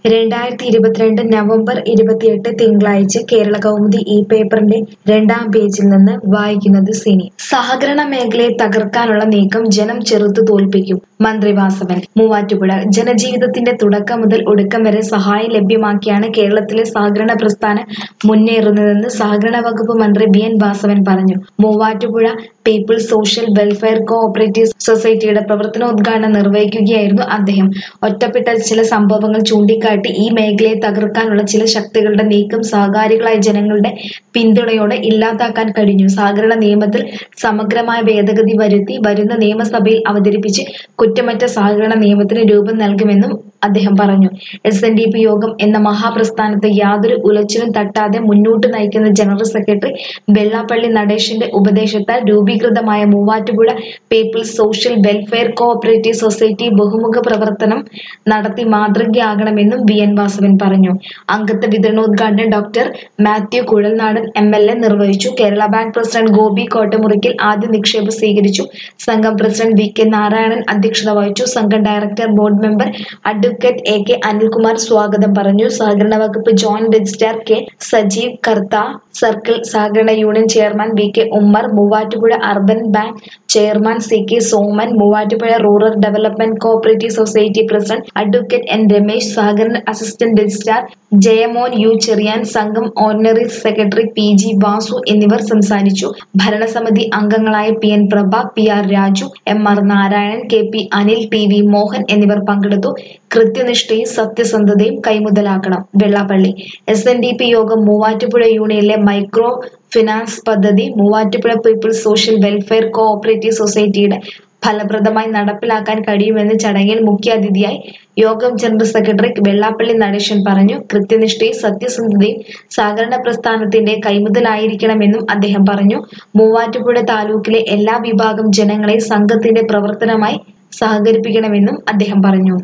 രണ്ടായിരത്തി ഇരുപത്തിരണ്ട് നവംബർ ഇരുപത്തിയെട്ട് തിങ്കളാഴ്ച കേരള കൗമുദി ഈ പേപ്പറിന്റെ രണ്ടാം പേജിൽ നിന്ന് വായിക്കുന്നത് സിനി സഹകരണ മേഖലയെ തകർക്കാനുള്ള നീക്കം ജനം ചെറുത്തു തോൽപ്പിക്കും മന്ത്രി വാസവൻ മൂവാറ്റുപുഴ ജനജീവിതത്തിന്റെ തുടക്കം മുതൽ ഒടുക്കം വരെ സഹായം ലഭ്യമാക്കിയാണ് കേരളത്തിലെ സഹകരണ പ്രസ്ഥാനം മുന്നേറുന്നതെന്ന് സഹകരണ വകുപ്പ് മന്ത്രി ബി എൻ വാസവൻ പറഞ്ഞു Muvattupuzha people's social welfare cooperative സൊസൈറ്റിയുടെ പ്രവർത്തനോദ്ഘാടനം നിർവഹിക്കുകയായിരുന്നു അദ്ദേഹം ഒറ്റപ്പെട്ട ചില സംഭവങ്ങൾ ചൂണ്ടിക്കാട്ടി ഈ മേഖലയെ തകർക്കാനുള്ള ചില ശക്തികളുടെ നീക്കം സഹകാരികളായ ജനങ്ങളുടെ പിന്തുണയോടെ ഇല്ലാതാക്കാൻ കഴിഞ്ഞു സഹകരണ നിയമത്തിൽ സമഗ്രമായ ഭേദഗതി വരുത്തി വരുന്ന നിയമസഭയിൽ അവതരിപ്പിച്ച് കുറ്റമറ്റ സഹകരണ നിയമത്തിന് രൂപം നൽകുമെന്നും അദ്ദേഹം പറഞ്ഞു എസ് എൻ ഡി പി യോഗം എന്ന മഹാപ്രസ്ഥാനത്തെ യാതൊരു ഉലച്ചിലും തട്ടാതെ മുന്നോട്ട് നയിക്കുന്ന ജനറൽ സെക്രട്ടറി വെള്ളാപ്പള്ളി നടേശന്റെ ഉപദേശത്താൽ രൂപീകൃതമായ Muvattupuzha people's social welfare cooperative society ബഹുമുഖ പ്രവർത്തനം നടത്തി മാതൃകയാകണമെന്നും വി എൻ വാസവൻ പറഞ്ഞു അംഗത്വ വിതരണോദ്ഘാടനം doctor Mathew Kuzhalnadan M L A നിർവഹിച്ചു കേരള ബാങ്ക് പ്രസിഡന്റ് ഗോപി കോട്ടമുറിക്കൽ ആദ്യ നിക്ഷേപം സ്വീകരിച്ചു സംഘം പ്രസിഡന്റ് വി കെ നാരായണൻ അധ്യക്ഷത വഹിച്ചു സംഘം director board member advocate A K Anilkumar സ്വാഗതം പറഞ്ഞു സഹകരണ വകുപ്പ് joint registrar K Sajeev Kartha circle സഹകരണ union chairman V K Ummer Muvattupuzha urban bank chairman C K Soman Muvattupuzha rural development cooperative society president advocate N Ramesh സഹകരണ assistant registrar Jayamon U Cheriyan സംഘം ordinary secretary P G Vasu എന്നിവർ സംസാരിച്ചു ഭരണസമിതി അംഗങ്ങളായ P N Prabha P R Raju M R Narayanan K P Anil T V Mohan എന്നിവർ പങ്കെടുത്തു കൃത്യനിഷ്ഠയും സത്യസന്ധതയും കൈമുതലാക്കണം Vellappally S N D P Yogam Muvattupuzha യൂണിയനിലെ മൈക്രോ ഫിനാൻസ് പദ്ധതി Muvattupuzha people's social welfare cooperative സൊസൈറ്റിയുടെ ഫലപ്രദമായി നടപ്പിലാക്കാൻ കഴിയുമെന്ന് ചടങ്ങിൽ മുഖ്യാതിഥിയായി യോഗം ജനറൽ സെക്രട്ടറി വെള്ളാപ്പള്ളി നടേശൻ പറഞ്ഞു കൃത്യനിഷ്ഠയും സത്യസന്ധതയും സഹകരണ പ്രസ്ഥാനത്തിന്റെ കൈമുതലായിരിക്കണമെന്നും അദ്ദേഹം പറഞ്ഞു മൂവാറ്റുപുഴ താലൂക്കിലെ എല്ലാ വിഭാഗം ജനങ്ങളെ സംഘത്തിന്റെ പ്രവർത്തനമായി സഹകരിപ്പിക്കണമെന്നും അദ്ദേഹം പറഞ്ഞു